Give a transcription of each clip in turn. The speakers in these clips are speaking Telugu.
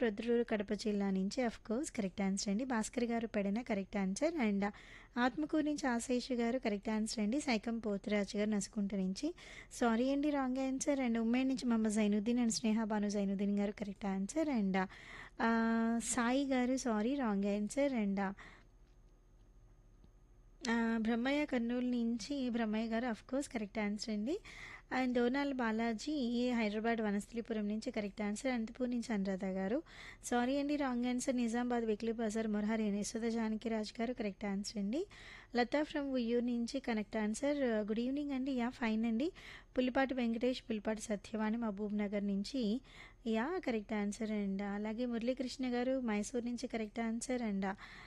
ప్రొద్దుటూరు కడప జిల్లా నుంచి అఫ్ కోర్స్ కరెక్ట్ ఆన్సర్ అండి భాస్కర్ గారు పెడిన కరెక్ట్ ఆన్సర్ అండ్ ఆత్మకూరు నుంచి ఆశేష్ గారు కరెక్ట్ ఆన్సర్ అండి సైకం పోతురాజు గారు నసుకుంట నుంచి సారీ అండి రాంగ్ ఆన్సర్ అండ్ ఉమ్మేడ్ నుంచి మమ్మ జైనుద్దీన్ అండ్ స్నేహ భాను జైనుద్దీన్ గారు కరెక్ట్ ఆన్సర్ అండ్ సాయి గారు సారీ రాంగ్ ఆన్సర్ అండ్ ఆ, బ్రహ్మయ్య కర్నూలు నుంచి బ్రహ్మయ్య గారు అఫ్ కోర్స్ కరెక్ట్ ఆన్సర్ అండి అండ్ డోనాల్ బాలాజీ హైదరాబాద్ వనస్థలిపురం నుంచి కరెక్ట్ ఆన్సర్ అనంతపూర్ నుంచి అనురాధ గారు సారీ అండి wrong answer Nizamabad weekly bazaar Murahari Yashoda Janakiraj గారు కరెక్ట్ ఆన్సర్ అండి లతా ఫ్రమ్ ఉయ్యూర్ నుంచి కరెక్ట్ ఆన్సర్ గుడ్ ఈవినింగ్ అండి యా ఫైన్ అండి పులిపాటి వెంకటేష్ పులిపాటి సత్యవాణి మహబూబ్ నగర్ నుంచి యా కరెక్ట్ ఆన్సర్ అండ్ అలాగే మురళీకృష్ణ గారు మైసూర్ నుంచి correct answer and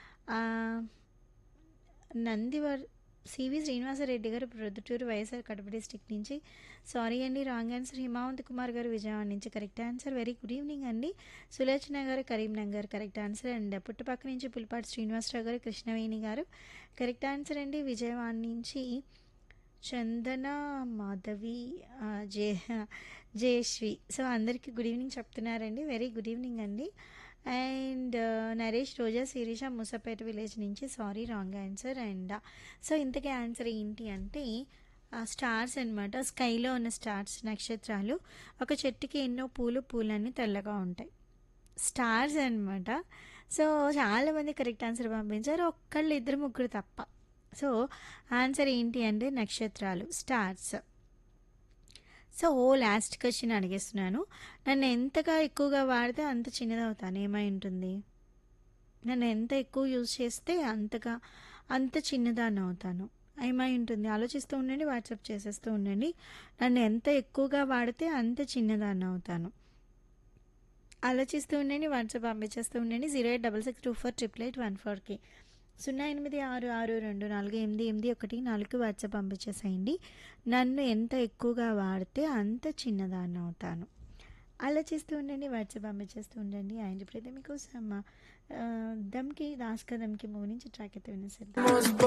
Nandivar C V Srinivasareddy గారు ప్రొద్దుటూరు వైఎస్ఆర్ కడప డిస్టిక్ నుంచి సారీ అండి రాంగ్ ఆన్సర్ హిమావంత్ కుమార్ గారు విజయవాడ నుంచి correct answer very good evening అండి సులోచన గారు Karimnagar correct answer and Puttapaka నుంచి పులిపాటి శ్రీనివాసరావు గారు కృష్ణవేణి గారు కరెక్ట్ ఆన్సర్ అండి విజయవాడ నుంచి చందన మాధవి ఆ, జే జయశ్రీ సో అందరికీ గుడ్ ఈవినింగ్ చెప్తున్నారండి వెరీ గుడ్ ఈవినింగ్ అండి అండ్ నరేష్ రోజా శిరీష ముసపేట విలేజ్ నుంచి sorry wrong answer and so ఇంతకీ ఆన్సర్ ఏంటి అంటే స్టార్స్ అనమాట స్కైలో ఉన్న స్టార్స్ నక్షత్రాలు ఒక చెట్టుకి ఎన్నో పూలు పూలన్నీ తెల్లగా ఉంటాయి స్టార్స్ అనమాట సో చాలామంది కరెక్ట్ ఆన్సర్ పంపించారు ఒక్కళ్ళు ఇద్దరు ముగ్గురు తప్ప సో ఆన్సర్ ఏంటి అంటే నక్షత్రాలు స్టార్స్ సో ఓ లాస్ట్ క్వశ్చన్ అడిగేస్తున్నాను నన్ను ఎంతగా ఎక్కువగా వాడితే అంత చిన్నదవుతాను ఏమై ఉంటుంది నన్ను ఎంత ఎక్కువ యూజ్ చేస్తే అంతగా అంత చిన్నదాన్ని అవుతాను ఏమై ఉంటుంది ఆలోచిస్తూ ఉండండి వాట్సాప్ చేసేస్తూ ఉండండి నన్ను ఎంత ఎక్కువగా వాడితే అంత చిన్నదాన్ని అవుతాను ఆలోచిస్తూ ఉండండి వాట్సాప్ పంపించేస్తూ ఉండండి zero eight double six two four triple eight one ఫోర్కి సున్నా ఎనిమిది ఆరు ఆరు రెండు నాలుగు ఎనిమిది ఎనిమిది ఒకటి నాలుగు వాట్సాప్ పంపించేసేయండి నన్ను ఎంత ఎక్కువగా వాడితే అంత చిన్నదాన్ని అవుతాను ఆలోచిస్తూ ఉండండి వాట్సాప్ పంపించేస్తూ ఉండండి ఆయన ఇప్పుడైతే మీకోసం ఆ, దమ్కి దాస్క దమ్కి మూవ్ నుంచి ట్రాక్ అయితే వినేసేద్దాం